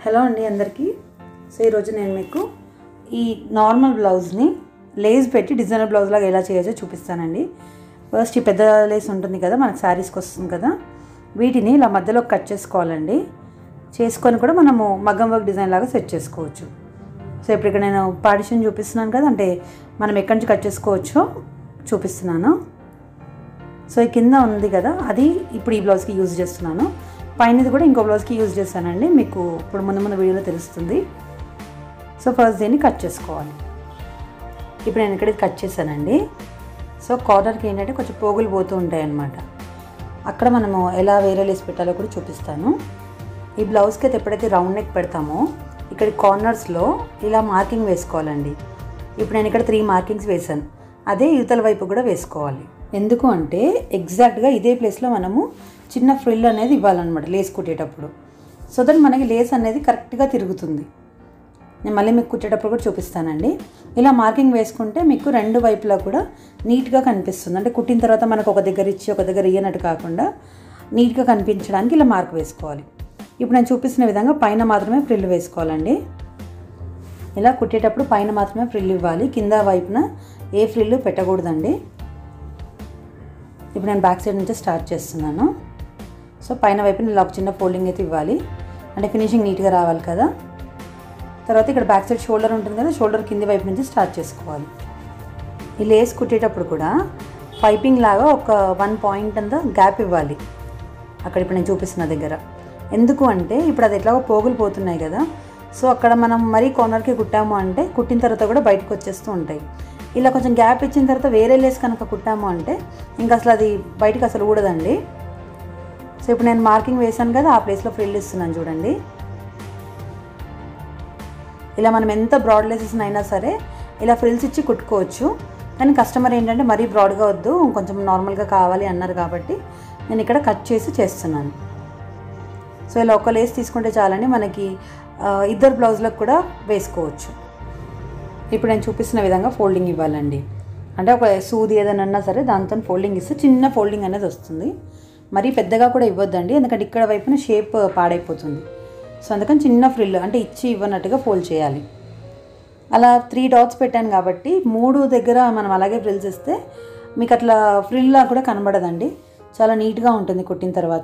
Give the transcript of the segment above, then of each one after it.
hello అండి అందరికీ so ఈరోజు నేను మీకు ఈ నార్మల్ బ్లౌజ్ని లేస్ పెట్టి డిజైనర్ బ్లౌజ్ లాగా ఎలా చేయొచ్చో చూపిస్తానండి ఫస్ట్ ఈ పెద్ద లేస్ ఉంటుంది కదా మనకు శారీస్కి వస్తుంది కదా వీటిని ఇలా మధ్యలో కట్ చేసుకోవాలండి చేసుకొని కూడా మనము మగ్గం వర్క్ డిజైన్ లాగా సెట్ చేసుకోవచ్చు సో ఇప్పుడు ఇక్కడ నేను పార్టిషన్ చూపిస్తున్నాను కదా అంటే మనం ఎక్కడి నుంచి కట్ చేసుకోవచ్చో చూపిస్తున్నాను సో ఈ కింద ఉంది కదా అది ఇప్పుడు ఈ బ్లౌజ్కి యూజ్ చేస్తున్నాను పైనది కూడా ఇంకో బ్లౌజ్కి యూజ్ చేస్తానండి మీకు ఇప్పుడు ముందు ముందు వీడియోలో తెలుస్తుంది సో ఫస్ట్ దీన్ని కట్ చేసుకోవాలి ఇప్పుడు నేను ఇక్కడ కట్ చేశానండి సో కార్నర్కి ఏంటంటే కొంచెం పోగులు పోతూ ఉంటాయి అన్నమాట అక్కడ మనము ఎలా వేరే లేసి పెట్టాలో కూడా చూపిస్తాను ఈ బ్లౌజ్కి అయితే ఎప్పుడైతే రౌండ్ నెక్ పెడతామో ఇక్కడ కార్నర్స్లో ఇలా మార్కింగ్ వేసుకోవాలండి ఇప్పుడు నేను ఇక్కడ త్రీ మార్కింగ్స్ వేసాను అదే యువతల వైపు కూడా వేసుకోవాలి ఎందుకు అంటే ఎగ్జాక్ట్గా ఇదే ప్లేస్లో మనము చిన్న ఫ్రిల్ అనేది ఇవ్వాలన్నమాట లేస్ కుట్టేటప్పుడు సో దట్ మనకి లేస్ అనేది కరెక్ట్గా తిరుగుతుంది నేను మళ్ళీ మీకు కుట్టేటప్పుడు కూడా చూపిస్తానండి ఇలా మార్కింగ్ వేసుకుంటే మీకు రెండు వైపులా కూడా నీట్గా కనిపిస్తుంది అంటే కుట్టిన తర్వాత మనకు ఒక దగ్గర ఇచ్చి ఒక దగ్గర ఇయ్యనట్టు కాకుండా నీట్గా కనిపించడానికి ఇలా మార్క్ వేసుకోవాలి ఇప్పుడు నేను చూపిస్తున్న విధంగా పైన మాత్రమే ఫ్రిల్ వేసుకోవాలండి ఇలా కుట్టేటప్పుడు పైన మాత్రమే ఫ్రిల్ ఇవ్వాలి కింద వైపున ఏ ఫ్రిల్ పెట్టకూడదండి ఇప్పుడు నేను బ్యాక్ సైడ్ నుంచి స్టార్ట్ చేస్తున్నాను సో పైన వైపున ఇలా ఒక చిన్న ఫోల్డింగ్ అయితే ఇవ్వాలి అంటే ఫినిషింగ్ నీట్గా రావాలి కదా తర్వాత ఇక్కడ బ్యాక్ సైడ్ షోల్డర్ ఉంటుంది కదా షోల్డర్ కింది వైపు నుంచి స్టార్ట్ చేసుకోవాలి ఈ లేస్ కుట్టేటప్పుడు కూడా పైపింగ్ లాగా ఒక వన్ పాయింట్ అంతా గ్యాప్ ఇవ్వాలి అక్కడ ఇప్పుడు నేను చూపిస్తున్న దగ్గర ఎందుకు అంటే ఇప్పుడు అది ఎట్లాగో పోగులు పోతున్నాయి కదా సో అక్కడ మనం మరీ కార్నర్కి కుట్టాము అంటే కుట్టిన తర్వాత కూడా బయటకు వచ్చేస్తూ ఉంటాయి ఇలా కొంచెం గ్యాప్ ఇచ్చిన తర్వాత వేరే లేస్ కనుక కుట్టాము అంటే ఇంకా అసలు అది బయటకు అసలు ఊడదండి సో ఇప్పుడు నేను మార్కింగ్ వేసాను కదా ఆ ప్లేస్లో ఫ్రిల్ ఇస్తున్నాను చూడండి ఇలా మనం ఎంత బ్రాడ్ లెసెస్ అయినా సరే ఇలా ఫ్రిల్స్ ఇచ్చి కుట్టుకోవచ్చు కానీ కస్టమర్ ఏంటంటే మరీ బ్రాడ్గా వద్దు కొంచెం నార్మల్గా కావాలి అన్నారు కాబట్టి నేను ఇక్కడ కట్ చేసి చేస్తున్నాను సో ఇలా ఒక లేస్ తీసుకుంటే చాలని మనకి ఇద్దరు బ్లౌజ్లకు కూడా వేసుకోవచ్చు ఇప్పుడు నేను చూపిస్తున్న విధంగా ఫోల్డింగ్ ఇవ్వాలండి అంటే ఒక సూది ఏదైనా ఉన్నా సరే దాంతో ఫోల్డింగ్ ఇస్తే చిన్న ఫోల్డింగ్ అనేది వస్తుంది మరీ పెద్దగా కూడా ఇవ్వద్దండి ఎందుకంటే ఇక్కడ వైపున షేప్ పాడైపోతుంది సో అందుకని చిన్న ఫ్రిల్ అంటే ఇచ్చి ఇవ్వనట్టుగా ఫోల్డ్ చేయాలి అలా త్రీ డాట్స్ పెట్టాను కాబట్టి మూడు దగ్గర మనం అలాగే ఫ్రిల్స్ ఇస్తే మీకు అట్లా ఫ్రిల్లా కూడా కనబడదండి చాలా నీట్గా ఉంటుంది కుట్టిన తర్వాత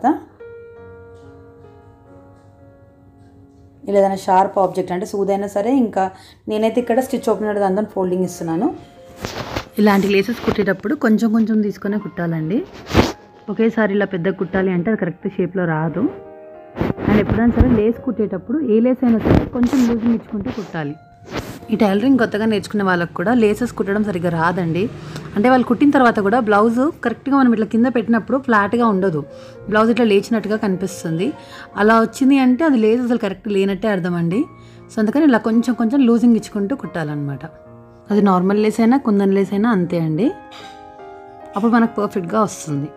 ఇలా ఏదైనా షార్ప్ ఆబ్జెక్ట్ అంటే సూదైనా సరే ఇంకా నేనైతే ఇక్కడ స్టిచ్ ఓపెనర్ దాంతో ఫోల్డింగ్ ఇస్తున్నాను ఇలాంటి లేసెస్ కుట్టేటప్పుడు కొంచెం కొంచెం తీసుకునే కుట్టాలండి ఒకేసారి ఇలా పెద్ద కుట్టాలి అంటే అది కరెక్ట్ షేప్లో రాదు అండ్ ఎప్పుడైనా సరే లేస్ కుట్టేటప్పుడు ఏ లేస్ అయినా సరే కొంచెం లూజింగ్ ఇచ్చుకుంటూ కుట్టాలి ఈ టైలరింగ్ కొత్తగా నేర్చుకునే వాళ్ళకి కూడా లేసెస్ కుట్టడం సరిగ్గా రాదండి అంటే వాళ్ళు కుట్టిన తర్వాత కూడా బ్లౌజ్ కరెక్ట్గా మనం ఇట్లా కింద పెట్టినప్పుడు ఫ్లాట్గా ఉండదు బ్లౌజ్ ఇట్లా లేచినట్టుగా కనిపిస్తుంది అలా వచ్చింది అంటే అది లేస్ అసలు కరెక్ట్ లేనట్టే అర్థం అండి సో అందుకని ఇలా కొంచెం కొంచెం లూజింగ్ ఇచ్చుకుంటూ కుట్టాలన్నమాట అది నార్మల్ లేస్ అయినా కుందన్ లేస్ అయినా అంతే అండి అప్పుడు మనకు పర్ఫెక్ట్గా వస్తుంది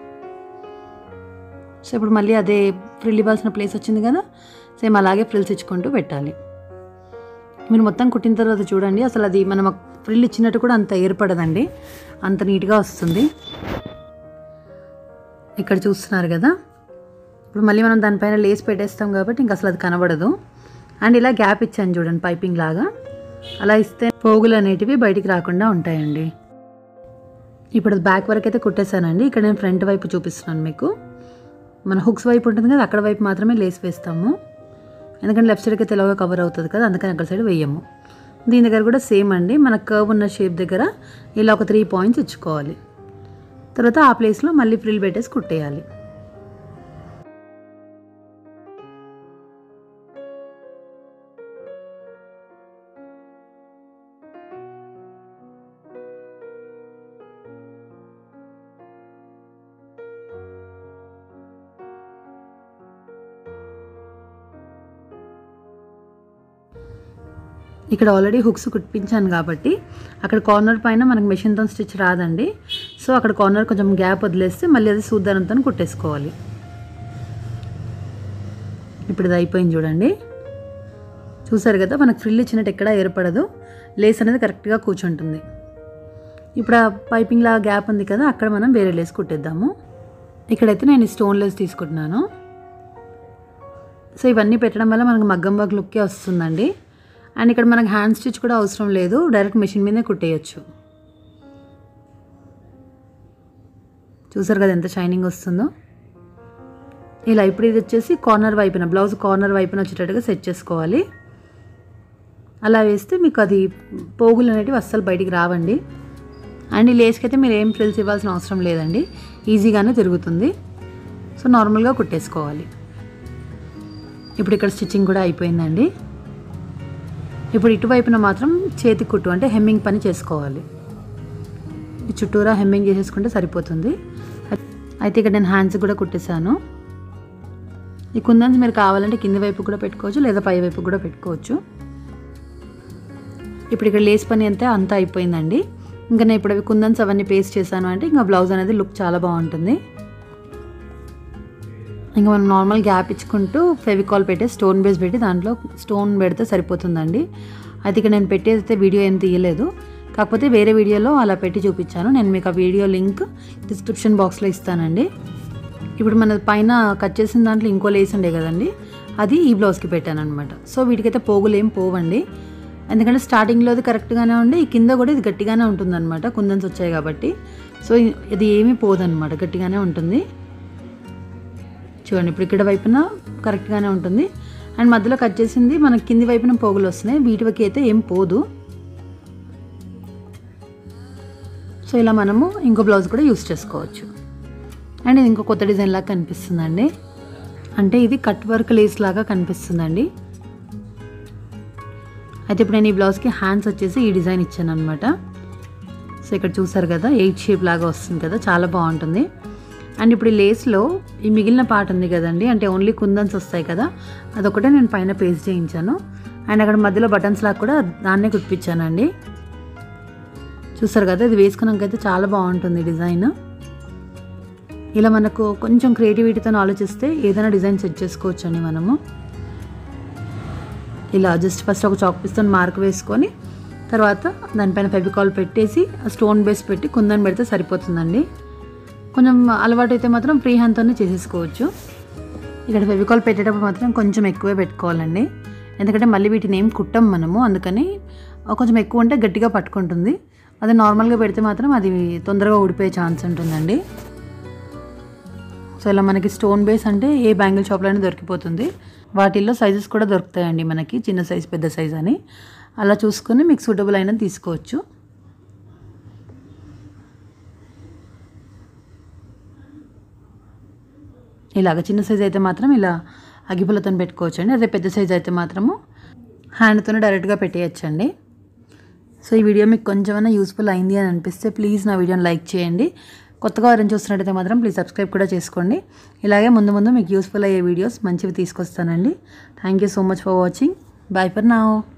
సో ఇప్పుడు మళ్ళీ అదే ఫ్రిల్ ఇవ్వాల్సిన ప్లేస్ వచ్చింది కదా సేమ్ అలాగే ఫ్రిల్స్ ఇచ్చుకుంటూ పెట్టాలి మీరు మొత్తం కుట్టిన తర్వాత చూడండి అసలు అది మనం ఫ్రిల్ ఇచ్చినట్టు కూడా అంత ఏర్పడదండి అంత నీట్గా వస్తుంది ఇక్కడ చూస్తున్నారు కదా ఇప్పుడు మళ్ళీ మనం దానిపైన లేస్ పెట్టేస్తాం కాబట్టి ఇంక అసలు అది కనబడదు అండ్ ఇలా గ్యాప్ ఇచ్చాను చూడండి పైపింగ్ లాగా అలా ఇస్తే పోగులు అనేటివి బయటికి రాకుండా ఉంటాయండి ఇప్పుడు బ్యాక్ వరకు అయితే కుట్టేశానండి ఇక్కడ నేను ఫ్రంట్ వైపు చూపిస్తున్నాను మీకు మన హుక్స్ వైపు ఉంటుంది కదా అక్కడ వైపు మాత్రమే లేస్ వేస్తాము ఎందుకంటే లెఫ్ట్ సైడ్కి తెలవగా కవర్ అవుతుంది కదా అందుకని అక్కడ సైడ్ వేయము దీని దగ్గర కూడా సేమ్ అండి మన కర్వ్ ఉన్న షేప్ దగ్గర ఇలా ఒక త్రీ పాయింట్స్ ఇచ్చుకోవాలి తర్వాత ఆ ప్లేస్లో మళ్ళీ ఫ్రిల్ పెట్టేసి కుట్టేయాలి ఇక్కడ ఆల్రెడీ హుక్స్ కుట్టించాను కాబట్టి అక్కడ కార్నర్ పైన మనకు మెషిన్తో స్టిచ్ రాదండి సో అక్కడ కార్నర్ కొంచెం గ్యాప్ వదిలేస్తే మళ్ళీ అది సూద్దనంతో కుట్టేసుకోవాలి ఇప్పుడు ఇది అయిపోయింది చూడండి చూసారు కదా మనకు ఫ్రిల్ ఇచ్చినట్టు ఎక్కడా ఏర్పడదు లేస్ అనేది కరెక్ట్గా కూర్చుంటుంది ఇప్పుడు ఆ పైపింగ్లా గ్యాప్ ఉంది కదా అక్కడ మనం వేరే లేస్ కుట్టేద్దాము ఇక్కడైతే నేను స్టోన్ లేస్ తీసుకుంటున్నాను సో ఇవన్నీ పెట్టడం వల్ల మనకు మగ్గం వర్క్ లుక్కే వస్తుందండి అండ్ ఇక్కడ మనకు హ్యాండ్ స్టిచ్ కూడా అవసరం లేదు డైరెక్ట్ మిషన్ మీదే కుట్టేయచ్చు చూసారు కదా ఎంత షైనింగ్ వస్తుందో ఇలా ఇప్పుడు ఇది వచ్చేసి కార్నర్ వైపున బ్లౌజ్ కార్నర్ వైపున వచ్చేటట్టుగా సెట్ చేసుకోవాలి అలా వేస్తే మీకు అది పోగులు అనేటివి అస్సలు బయటికి రావండి అండ్ ఈ లేస్కి అయితే మీరు ఏం ఫ్రిల్స్ ఇవ్వాల్సిన అవసరం లేదండి ఈజీగానే తిరుగుతుంది సో నార్మల్గా కుట్టేసుకోవాలి ఇప్పుడు ఇక్కడ స్టిచ్చింగ్ కూడా అయిపోయిందండి ఇప్పుడు ఇటువైపున మాత్రం చేతి కుట్టు అంటే హెమ్మింగ్ పని చేసుకోవాలి ఈ చుట్టూరా హెమ్మింగ్ చేసేసుకుంటే సరిపోతుంది అయితే ఇక్కడ నేను హ్యాండ్స్ కూడా కుట్టేశాను ఈ కుందన్స్ మీరు కావాలంటే కింది వైపు కూడా పెట్టుకోవచ్చు లేదా పై వైపు కూడా పెట్టుకోవచ్చు ఇప్పుడు ఇక్కడ లేస్ పని అంతే అంతా అయిపోయిందండి ఇంకా నేను ఇప్పుడు అవి కుందన్స్ అవన్నీ పేస్ట్ చేశాను అంటే ఇంకా బ్లౌజ్ అనేది లుక్ చాలా బాగుంటుంది ఇంకా మనం నార్మల్ గ్యాప్ ఇచ్చుకుంటూ ఫెవికాల్ పెట్టి స్టోన్ బేస్ పెట్టి దాంట్లో స్టోన్ పెడితే సరిపోతుందండి అది ఇక్కడ నేను పెట్టేదైతే వీడియో ఏం తీయలేదు కాకపోతే వేరే వీడియోలో అలా పెట్టి చూపించాను నేను మీకు ఆ వీడియో లింక్ డిస్క్రిప్షన్ బాక్స్లో ఇస్తానండి ఇప్పుడు మన పైన కట్ చేసిన దాంట్లో ఇంకో లేస్ ఉండే కదండి అది ఈ బ్లౌజ్కి పెట్టాను అనమాట సో వీటికైతే పోగులు ఏం పోవండి ఎందుకంటే స్టార్టింగ్లో అది కరెక్ట్గానే ఉండి ఈ కింద కూడా ఇది గట్టిగానే ఉంటుందన్నమాట కుందన్స్ వచ్చాయి కాబట్టి సో ఇది ఏమీ పోదన్నమాట గట్టిగానే ఉంటుంది చూడండి ఇప్పుడు ఇక్కడ వైపున కరెక్ట్గానే ఉంటుంది అండ్ మధ్యలో కట్ చేసింది మనకి కింది వైపున పోగులు వస్తున్నాయి వీటికి అయితే ఏం పోదు సో ఇలా మనము ఇంకో బ్లౌజ్ కూడా యూస్ చేసుకోవచ్చు అండ్ ఇది ఇంకో కొత్త డిజైన్ లాగా కనిపిస్తుందండి అంటే ఇది కట్ వర్క్ లేస్ లాగా కనిపిస్తుందండి అయితే ఇప్పుడు నేను ఈ బ్లౌజ్కి హ్యాండ్స్ వచ్చేసి ఈ డిజైన్ ఇచ్చాను అనమాట సో ఇక్కడ చూసారు కదా ఎయిట్ షేప్ లాగా వస్తుంది కదా చాలా బాగుంటుంది అండ్ ఇప్పుడు ఈ లేస్లో ఈ మిగిలిన పార్ట్ ఉంది కదండి అంటే ఓన్లీ కుందన్స్ వస్తాయి కదా అదొకటే నేను పైన పేస్ట్ చేయించాను అండ్ అక్కడ మధ్యలో బటన్స్ లాగా కూడా దాన్నే కుట్టించానండి చూసారు కదా ఇది వేసుకున్నాకైతే చాలా బాగుంటుంది డిజైన్ ఇలా మనకు కొంచెం క్రియేటివిటీతో ఆలోచిస్తే ఏదైనా డిజైన్ సెట్ చేసుకోవచ్చండి మనము ఇలా జస్ట్ ఫస్ట్ ఒక చాక్ పీస్తో మార్క్ వేసుకొని తర్వాత దానిపైన ఫెవికాల్ పెట్టేసి స్టోన్ బేస్ పెట్టి కుందన్ పెడితే సరిపోతుందండి కొంచెం అలవాటు అయితే మాత్రం ఫ్రీ హ్యాండ్తోనే చేసేసుకోవచ్చు ఇక్కడ ఫెవికాల్ పెట్టేటప్పుడు మాత్రం కొంచెం ఎక్కువే పెట్టుకోవాలండి ఎందుకంటే మళ్ళీ వీటిని ఏం కుట్టం మనము అందుకని కొంచెం ఎక్కువ ఉంటే గట్టిగా పట్టుకుంటుంది అదే నార్మల్గా పెడితే మాత్రం అది తొందరగా ఊడిపోయే ఛాన్స్ ఉంటుందండి సో ఇలా మనకి స్టోన్ బేస్ అంటే ఏ బ్యాంగిల్ షాప్లోనే దొరికిపోతుంది వాటిల్లో సైజెస్ కూడా దొరుకుతాయండి మనకి చిన్న సైజ్ పెద్ద సైజ్ అని అలా చూసుకొని మీకు సూటబుల్ అయినది తీసుకోవచ్చు ఇలాగ చిన్న సైజ్ అయితే మాత్రం ఇలా అగిపులతో పెట్టుకోవచ్చు అండి అదే పెద్ద సైజ్ అయితే మాత్రము హ్యాండ్తోనే డైరెక్ట్గా పెట్టేయచ్చండి సో ఈ వీడియో మీకు కొంచెమైనా యూస్ఫుల్ అయింది అని అనిపిస్తే ప్లీజ్ నా వీడియోని లైక్ చేయండి కొత్తగా ఎవరైనా చూస్తున్నట్టయితే మాత్రం ప్లీజ్ సబ్స్క్రైబ్ కూడా చేసుకోండి ఇలాగే ముందు ముందు మీకు యూస్ఫుల్ అయ్యే వీడియోస్ మంచివి తీసుకొస్తానండి thank you so much for watching bye for now